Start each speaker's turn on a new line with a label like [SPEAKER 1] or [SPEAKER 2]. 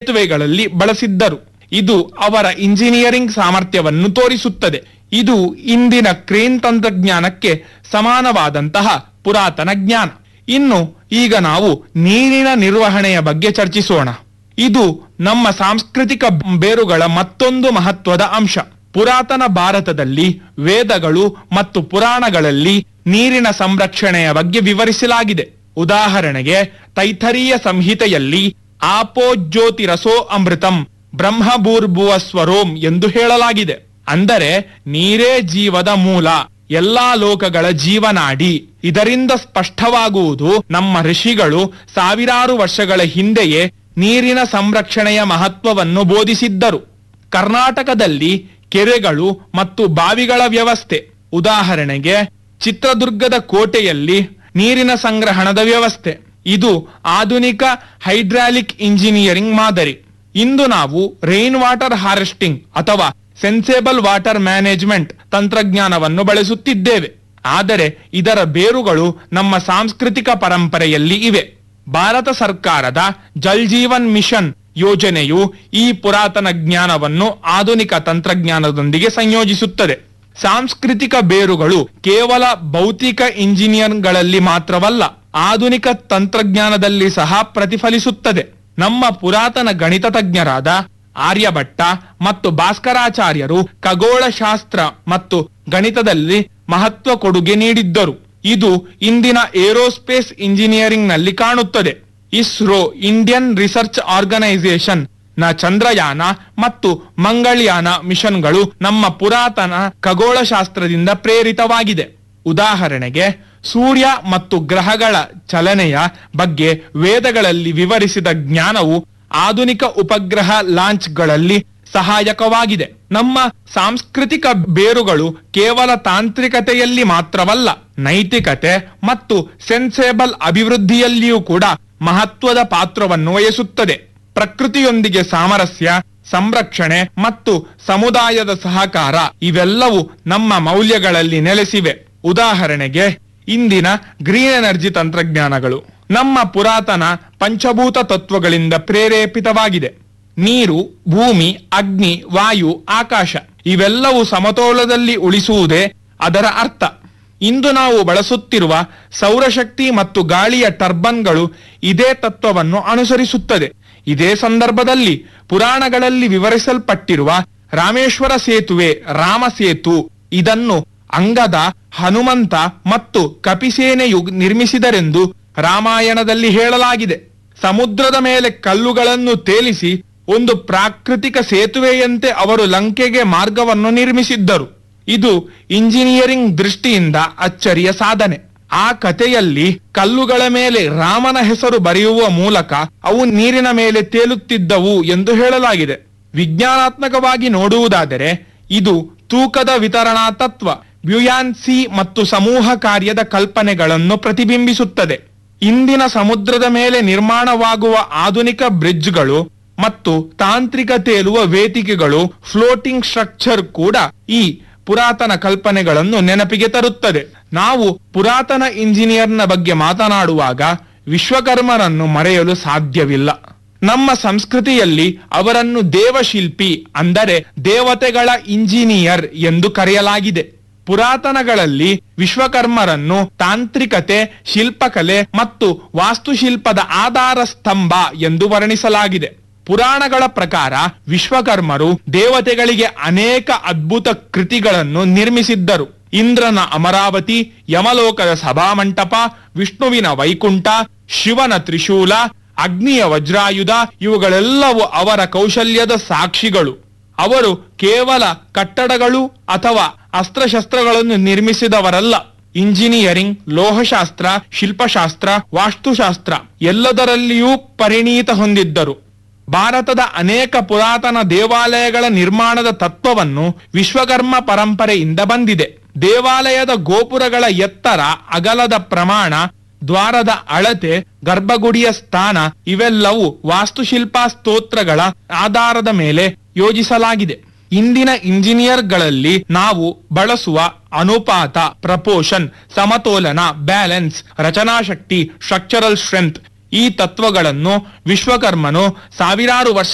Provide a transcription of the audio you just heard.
[SPEAKER 1] ಸೇತುವೆಗಳಲ್ಲಿ ಬಳಸಿದ್ದರು ಇದು ಅವರ ಇಂಜಿನಿಯರಿಂಗ್ ಸಾಮರ್ಥ್ಯವನ್ನು ತೋರಿಸುತ್ತದೆ ಇದು ಇಂದಿನ ಕ್ರೇನ್ ತಂತ್ರಜ್ಞಾನಕ್ಕೆ ಸಮಾನವಾದಂತಹ ಪುರಾತನ ಜ್ಞಾನ ಇನ್ನು ಈಗ ನಾವು ನೀರಿನ ನಿರ್ವಹಣೆಯ ಬಗ್ಗೆ ಚರ್ಚಿಸೋಣ ಇದು ನಮ್ಮ ಸಾಂಸ್ಕೃತಿಕ ಬೇರುಗಳ ಮತ್ತೊಂದು ಮಹತ್ವದ ಅಂಶ ಪುರಾತನ ಭಾರತದಲ್ಲಿ ವೇದಗಳು ಮತ್ತು ಪುರಾಣಗಳಲ್ಲಿ ನೀರಿನ ಸಂರಕ್ಷಣೆಯ ಬಗ್ಗೆ ವಿವರಿಸಲಾಗಿದೆ ಉದಾಹರಣೆಗೆ ತೈಥರೀಯ ಸಂಹಿತೆಯಲ್ಲಿ ಆಪೋ ಜ್ಯೋತಿರಸೋ ಅಮೃತಂ ಬ್ರಹ್ಮಭೂರ್ಭುವ ಸ್ವರೋಂ ಎಂದು ಹೇಳಲಾಗಿದೆ ಅಂದರೆ ನೀರೇ ಜೀವದ ಮೂಲ ಎಲ್ಲಾ ಲೋಕಗಳ ಜೀವನಾಡಿ ಇದರಿಂದ ಸ್ಪಷ್ಟವಾಗುವುದು ನಮ್ಮ ಋಷಿಗಳು ಸಾವಿರಾರು ವರ್ಷಗಳ ಹಿಂದೆಯೇ ನೀರಿನ ಸಂರಕ್ಷಣೆಯ ಮಹತ್ವವನ್ನು ಬೋಧಿಸಿದ್ದರು ಕರ್ನಾಟಕದಲ್ಲಿ ಕೆರೆಗಳು ಮತ್ತು ಬಾವಿಗಳ ವ್ಯವಸ್ಥೆ ಉದಾಹರಣೆಗೆ ಚಿತ್ರದುರ್ಗದ ಕೋಟೆಯಲ್ಲಿ ನೀರಿನ ಸಂಗ್ರಹಣದ ವ್ಯವಸ್ಥೆ ಇದು ಆಧುನಿಕ ಹೈಡ್ರಾಲಿಕ್ ಇಂಜಿನಿಯರಿಂಗ್ ಮಾದರಿ ಇಂದು ನಾವು ರೈನ್ ವಾಟರ್ ಹಾರ್ವೆಸ್ಟಿಂಗ್ ಅಥವಾ ಸೆನ್ಸೇಬಲ್ ವಾಟರ್ ಮ್ಯಾನೇಜ್ಮೆಂಟ್ ತಂತ್ರಜ್ಞಾನವನ್ನು ಬಳಸುತ್ತಿದ್ದೇವೆ ಆದರೆ ಇದರ ಬೇರುಗಳು ನಮ್ಮ ಸಾಂಸ್ಕೃತಿಕ ಪರಂಪರೆಯಲ್ಲಿ ಇವೆ ಭಾರತ ಸರ್ಕಾರದ ಜಲ್ ಜೀವನ್ ಮಿಷನ್ ಯೋಜನೆಯು ಈ ಪುರಾತನ ಜ್ಞಾನವನ್ನು ಆಧುನಿಕ ತಂತ್ರಜ್ಞಾನದೊಂದಿಗೆ ಸಂಯೋಜಿಸುತ್ತದೆ ಸಾಂಸ್ಕೃತಿಕ ಬೇರುಗಳು ಕೇವಲ ಭೌತಿಕ ಇಂಜಿನಿಯರ್ಗಳಲ್ಲಿ ಮಾತ್ರವಲ್ಲ ಆಧುನಿಕ ತಂತ್ರಜ್ಞಾನದಲ್ಲಿ ಸಹ ಪ್ರತಿಫಲಿಸುತ್ತದೆ ನಮ್ಮ ಪುರಾತನ ಗಣಿತ ತಜ್ಞರಾದ ಆರ್ಯಭಟ್ಟ ಮತ್ತು ಭಾಸ್ಕರಾಚಾರ್ಯರು ಖಗೋಳಶಾಸ್ತ್ರ ಮತ್ತು ಗಣಿತದಲ್ಲಿ ಮಹತ್ವ ಕೊಡುಗೆ ನೀಡಿದ್ದರು ಇದು ಇಂದಿನ ಏರೋಸ್ಪೇಸ್ ಇಂಜಿನಿಯರಿಂಗ್ ನಲ್ಲಿ ಕಾಣುತ್ತದೆ ಇಸ್ರೋ ಇಂಡಿಯನ್ ರಿಸರ್ಚ್ ಆರ್ಗನೈಸೇಷನ್ ನ ಚಂದ್ರಯಾನ ಮತ್ತು ಮಂಗಳಯಾನ ಮಿಷನ್ಗಳು ನಮ್ಮ ಪುರಾತನ ಖಗೋಳಶಾಸ್ತ್ರದಿಂದ ಪ್ರೇರಿತವಾಗಿದೆ ಉದಾಹರಣೆಗೆ ಸೂರ್ಯ ಮತ್ತು ಗ್ರಹಗಳ ಚಲನೆಯ ಬಗ್ಗೆ ವೇದಗಳಲ್ಲಿ ವಿವರಿಸಿದ ಜ್ಞಾನವು ಆಧುನಿಕ ಉಪಗ್ರಹ ಲಾಂಚ್ಗಳಲ್ಲಿ ಸಹಾಯಕವಾಗಿದೆ ನಮ್ಮ ಸಾಂಸ್ಕೃತಿಕ ಬೇರುಗಳು ಕೇವಲ ತಾಂತ್ರಿಕತೆಯಲ್ಲಿ ಮಾತ್ರವಲ್ಲ ನೈತಿಕತೆ ಮತ್ತು ಸೆನ್ಸೇಬಲ್ ಅಭಿವೃದ್ಧಿಯಲ್ಲಿಯೂ ಕೂಡ ಮಹತ್ವದ ಪಾತ್ರವನ್ನು ವಹಿಸುತ್ತದೆ ಪ್ರಕೃತಿಯೊಂದಿಗೆ ಸಾಮರಸ್ಯ ಸಂರಕ್ಷಣೆ ಮತ್ತು ಸಮುದಾಯದ ಸಹಕಾರ ಇವೆಲ್ಲವೂ ನಮ್ಮ ಮೌಲ್ಯಗಳಲ್ಲಿ ನೆಲೆಸಿವೆ ಉದಾಹರಣೆಗೆ ಇಂದಿನ ಗ್ರೀನ್ ಎನರ್ಜಿ ತಂತ್ರಜ್ಞಾನಗಳು ನಮ್ಮ ಪುರಾತನ ಪಂಚಭೂತ ತತ್ವಗಳಿಂದ ಪ್ರೇರೇಪಿತವಾಗಿದೆ ನೀರು ಭೂಮಿ ಅಗ್ನಿ ವಾಯು ಆಕಾಶ ಇವೆಲ್ಲವೂ ಸಮತೋಲದಲ್ಲಿ ಉಳಿಸುವುದೇ ಅದರ ಅರ್ಥ ಇಂದು ನಾವು ಬಳಸುತ್ತಿರುವ ಸೌರಶಕ್ತಿ ಮತ್ತು ಗಾಳಿಯ ಟರ್ಬನ್ಗಳು ಇದೇ ತತ್ವವನ್ನು ಅನುಸರಿಸುತ್ತದೆ ಇದೇ ಸಂದರ್ಭದಲ್ಲಿ ಪುರಾಣಗಳಲ್ಲಿ ವಿವರಿಸಲ್ಪಟ್ಟಿರುವ ರಾಮೇಶ್ವರ ಸೇತುವೆ ರಾಮ ಸೇತು ಇದನ್ನು ಅಂಗದ ಹನುಮಂತ ಮತ್ತು ಕಪಿಸೇನೆಯು ನಿರ್ಮಿಸಿದರೆಂದು ರಾಮಾಯಣದಲ್ಲಿ ಹೇಳಲಾಗಿದೆ ಸಮುದ್ರದ ಮೇಲೆ ಕಲ್ಲುಗಳನ್ನು ತೇಲಿಸಿ ಒಂದು ಪ್ರಾಕೃತಿಕ ಸೇತುವೆಯಂತೆ ಅವರು ಲಂಕೆಗೆ ಮಾರ್ಗವನ್ನು ನಿರ್ಮಿಸಿದ್ದರು ಇದು ಇಂಜಿನಿಯರಿಂಗ್ ದೃಷ್ಟಿಯಿಂದ ಅಚ್ಚರಿಯ ಸಾಧನೆ ಆ ಕಥೆಯಲ್ಲಿ ಕಲ್ಲುಗಳ ಮೇಲೆ ರಾಮನ ಹೆಸರು ಬರೆಯುವ ಮೂಲಕ ಅವು ನೀರಿನ ಮೇಲೆ ತೇಲುತ್ತಿದ್ದವು ಎಂದು ಹೇಳಲಾಗಿದೆ ವಿಜ್ಞಾನಾತ್ಮಕವಾಗಿ ನೋಡುವುದಾದರೆ ಇದು ತೂಕದ ವಿತರಣಾ ತತ್ವ ಬ್ಯುಯಾನ್ಸಿ ಮತ್ತು ಸಮೂಹ ಕಾರ್ಯದ ಕಲ್ಪನೆಗಳನ್ನು ಪ್ರತಿಬಿಂಬಿಸುತ್ತದೆ ಇಂದಿನ ಸಮುದ್ರದ ಮೇಲೆ ನಿರ್ಮಾಣವಾಗುವ ಆಧುನಿಕ ಬ್ರಿಡ್ಜ್ಗಳು ಮತ್ತು ತಾಂತ್ರಿಕ ತೇಲುವ ವೇದಿಕೆಗಳು ಫ್ಲೋಟಿಂಗ್ ಸ್ಟ್ರಕ್ಚರ್ ಕೂಡ ಈ ಪುರಾತನ ಕಲ್ಪನೆಗಳನ್ನು ನೆನಪಿಗೆ ತರುತ್ತದೆ ನಾವು ಪುರಾತನ ಇಂಜಿನಿಯರ್ನ ಬಗ್ಗೆ ಮಾತನಾಡುವಾಗ ವಿಶ್ವಕರ್ಮರನ್ನು ಮರೆಯಲು ಸಾಧ್ಯವಿಲ್ಲ ನಮ್ಮ ಸಂಸ್ಕೃತಿಯಲ್ಲಿ ಅವರನ್ನು ದೇವಶಿಲ್ಪಿ ಅಂದರೆ ದೇವತೆಗಳ ಇಂಜಿನಿಯರ್ ಎಂದು ಕರೆಯಲಾಗಿದೆ ಪುರಾತನಗಳಲ್ಲಿ ವಿಶ್ವಕರ್ಮರನ್ನು ತಾಂತ್ರಿಕತೆ ಶಿಲ್ಪಕಲೆ ಮತ್ತು ವಾಸ್ತುಶಿಲ್ಪದ ಆಧಾರ ಸ್ತಂಭ ಎಂದು ವರ್ಣಿಸಲಾಗಿದೆ ಪುರಾಣಗಳ ಪ್ರಕಾರ ವಿಶ್ವಕರ್ಮರು ದೇವತೆಗಳಿಗೆ ಅನೇಕ ಅದ್ಭುತ ಕೃತಿಗಳನ್ನು ನಿರ್ಮಿಸಿದ್ದರು ಇಂದ್ರನ ಅಮರಾವತಿ ಯಮಲೋಕದ ಸಭಾಮಂಟಪ ವಿಷ್ಣುವಿನ ವೈಕುಂಠ ಶಿವನ ತ್ರಿಶೂಲ ಅಗ್ನಿಯ ವಜ್ರಾಯುಧ ಇವುಗಳೆಲ್ಲವೂ ಅವರ ಕೌಶಲ್ಯದ ಸಾಕ್ಷಿಗಳು ಅವರು ಕೇವಲ ಕಟ್ಟಡಗಳು ಅಥವಾ ಅಸ್ತ್ರಶಸ್ತ್ರಗಳನ್ನು ನಿರ್ಮಿಸಿದವರಲ್ಲ ಇಂಜಿನಿಯರಿಂಗ್ ಲೋಹಶಾಸ್ತ್ರ ಶಿಲ್ಪಶಾಸ್ತ್ರ ವಾಸ್ತುಶಾಸ್ತ್ರ ಎಲ್ಲದರಲ್ಲಿಯೂ ಪರಿಣೀತ ಹೊಂದಿದ್ದರು ಭಾರತದ ಅನೇಕ ಪುರಾತನ ದೇವಾಲಯಗಳ ನಿರ್ಮಾಣದ ತತ್ವವನ್ನು ವಿಶ್ವಕರ್ಮ ಪರಂಪರೆಯಿಂದ ಬಂದಿದೆ ದೇವಾಲಯದ ಗೋಪುರಗಳ ಎತ್ತರ ಅಗಲದ ಪ್ರಮಾಣ ದ್ವಾರದ ಅಳತೆ ಗರ್ಭಗುಡಿಯ ಸ್ಥಾನ ಇವೆಲ್ಲವೂ ವಾಸ್ತುಶಿಲ್ಪ ಸ್ತೋತ್ರಗಳ ಆಧಾರದ ಮೇಲೆ ಯೋಜಿಸಲಾಗಿದೆ ಇಂದಿನ ಇಂಜಿನಿಯರ್ಗಳಲ್ಲಿ ನಾವು ಬಳಸುವ ಅನುಪಾತ ಪ್ರಪೋಷನ್ ಸಮತೋಲನ ಬ್ಯಾಲೆನ್ಸ್ ರಚನಾಶಕ್ತಿ ಸ್ಟ್ರಕ್ಚರಲ್ ಸ್ಟ್ರೆಂತ್ ಈ ತತ್ವಗಳನ್ನು ವಿಶ್ವಕರ್ಮನು ಸಾವಿರಾರು ವರ್ಷ